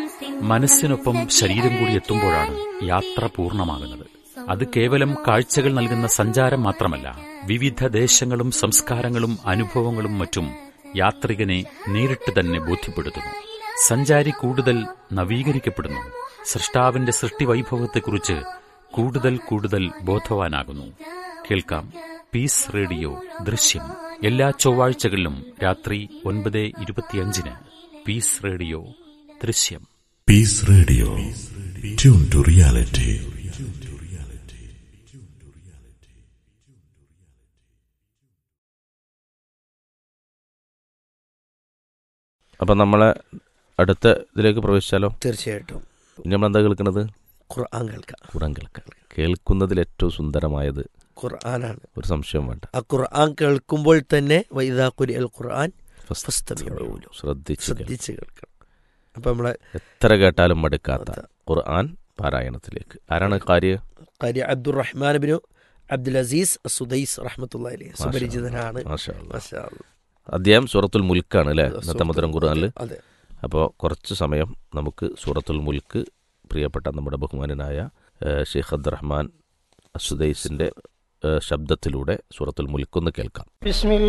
മനസ്സിനൊപ്പം ശരീരം കൂടി എത്തുമ്പോഴാണ് യാത്ര പൂർണ്ണമാകുന്നത് അത് കേവലം കാഴ്ചകൾ നൽകുന്ന സഞ്ചാരം മാത്രമല്ല വിവിധ ദേശങ്ങളും സംസ്കാരങ്ങളും അനുഭവങ്ങളും മറ്റും യാത്രികനെ നേരിട്ട് തന്നെ ബോധ്യപ്പെടുത്തുന്നു സഞ്ചാരി കൂടുതൽ നവീകരിക്കപ്പെടുന്നു സൃഷ്ടാവിന്റെ സൃഷ്ടിവൈഭവത്തെക്കുറിച്ച് കൂടുതൽ കൂടുതൽ ബോധവാനാകുന്നു കേൾക്കാം പീസ് റേഡിയോ ദൃശ്യം എല്ലാ ചൊവ്വാഴ്ചകളിലും രാത്രി ഒൻപത് ഇരുപത്തിയഞ്ചിന് പീസ് റേഡിയോ ദൃശ്യം Peace Radio. Tune to reality. അപ്പം നമ്മളെ അടുത്ത ഇതിലേക്ക് പ്രവേശിച്ചാലോ തീർച്ചയായിട്ടും ഇനി നമ്മൾ എന്താ കേൾക്കുന്നത് ഖുർആൻ കേൾക്കാം ഖുറാൻ കേൾക്കാം കേൾക്കുന്നതിൽ ഏറ്റവും സുന്ദരമായത് ഖുർആനാണ് ഒരു സംശയം വേണ്ട ആ ഖുർആൻ കേൾക്കുമ്പോൾ തന്നെ വൈദാ കുരി അൽ ഖുർആൻ ഫസ്റ്റ് ഫസ്തമിഊ. ശ്രദ്ധിച്ച് കേൾക്കണം. ശ്രദ്ധിച്ച് കേൾക്കണം അപ്പൊ നമ്മളെ എത്ര കേട്ടാലും മടുക്കാത്ത ഖുർആൻ പാരായണത്തിലേക്ക് ആരാണ് കാര്യ കാര്യ അബ്ദുറഹ്മാൻ ബിനു അബ്ദുൽ അസീസ് സുദൈസ് റഹ്മത്തുള്ള സുപരിചിതനാണ് മാഷാ അല്ലാ. മാഷാ അല്ലാ. അദ്ദേഹം സൂറത്തുൽ മുൽക്കാണ് അല്ലേ ഇന്നത്തെ സൂറത്തുൽ മധുരം ഖുർആനിൽ അതെ അപ്പോൾ കുറച്ച് സമയം നമുക്ക് സൂറത്തുൽ മുൽക്ക് പ്രിയപ്പെട്ട നമ്മുടെ ബഹുമാനനായ ഏഹ്, ഷെയ്ഖ് അബ്ദുറഹ്മാൻ അസുദൈസിന്റെ ഏഹ്, ശബ്ദത്തിലൂടെ സൂറത്തുൽ മുൽക്കൊന്ന് കേൾക്കാം